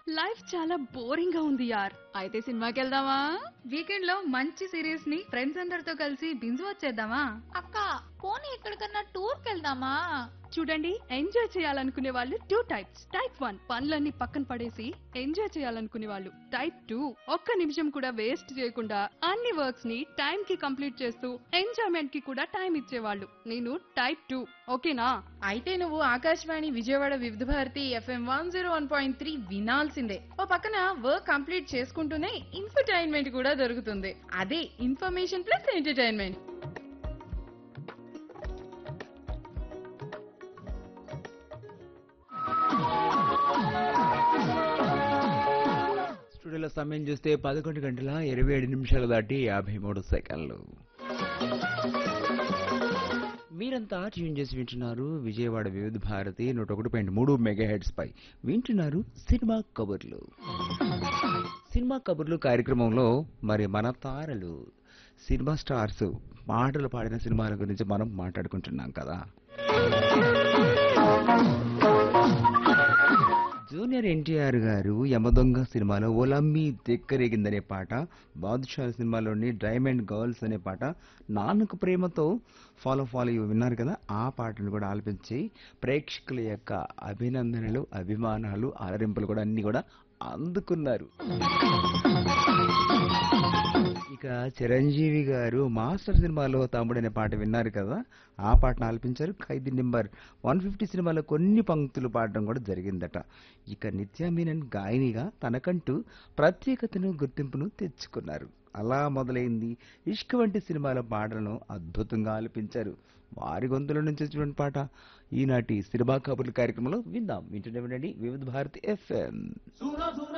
life చాలా boring గా ఉంది యార్ అయితే సినిమాకి వెళ్దామా వీకెండ్ లో మంచి సిరీస్ ని ఫ్రెండ్స్ అందరితో కలిసి బింజ్ వచ్చేద్దామా అక్క పోనీ ఎక్కడికన్నా టూర్ వెళ్దామా చూడండి ఎంజాయ్ చేయాలనుకునే వాళ్ళు టూ టైప్స్ టైప్ వన్ పనులన్నీ పక్కన పడేసి ఎంజాయ్ చేయాలనుకునే వాళ్ళు టైప్ టూ ఒక్క నిమిషం కూడా వేస్ట్ చేయకుండా అన్ని వర్క్స్ ని టైం కి కంప్లీట్ చేస్తూ ఎంజాయ్మెంట్ కి కూడా టైం ఇచ్చేవాళ్ళు నేను టైప్ టూ ఓకేనా అయితే నువ్వు Akashvani Vijayawada Vividh Bharati FM one zero one point three వినాల్సిందే ఓ పక్కన వర్క్ కంప్లీట్ చేసుకుంటూనే ఇన్ఫర్టైన్మెంట్ కూడా దొరుకుతుంది అదే ఇన్ఫర్మేషన్ ప్లస్ ఎంటర్టైన్మెంట్ స్టూడియోలో సమయం చూస్తే పదకొండు గంటల ఇరవై ఏడు నిమిషాలు దాటి యాభై మూడు సెకండ్లు మీరంతా ట్యూన్ చేసి వింటున్నారు విజయవాడ వివిధ భారతి నూట ఒకటి పాయింట్ మూడు మెగా హెడ్స్ పై వింటున్నారు సినిమా కబుర్లు సినిమా కబుర్లు కార్యక్రమంలో మరి మన తారలు సినిమా స్టార్స్ పాటలు పాడిన సినిమాల గురించి మనం మాట్లాడుకుంటున్నాం కదా జూనియర్ ఎన్టీఆర్ గారు యమదొంగ సినిమాలో ఒలమ్మి దిక్కరేగిందనే పాట బాదుషా సినిమాలోని డైమండ్ గర్ల్స్ అనే పాట నాన్నకు ప్రేమతో ఫాలో ఫాలో ఇవి విన్నారు కదా ఆ పాటను కూడా ఆలపించి ప్రేక్షకుల యొక్క అభినందనలు అభిమానాలు ఆదరింపులు కూడా అన్ని కూడా అందుకున్నారు ఇక చిరంజీవి గారు మాస్టర్ సినిమాలో తమ్ముడు అనే పాట విన్నారు కదా ఆ పాటను ఆలపించారు ఖైదీ నెంబర్ వన్ ఫిఫ్టీ సినిమాలో కొన్ని పంక్తులు పాడడం కూడా జరిగిందట ఇక నిత్యా మీనన్ గాయనిగా తనకంటూ ప్రత్యేకతను గుర్తింపును తెచ్చుకున్నారు అలా మొదలైంది ఇష్క్ వంటి సినిమాల పాటలను అద్భుతంగా ఆలపించారు వారి గొంతుల నుంచి వచ్చినటువంటి పాట ఈనాటి సినిమా కబుర్ల కార్యక్రమంలో విందాం వింటూనే వినండి వివిధ భారతి ఎఫ్ఎం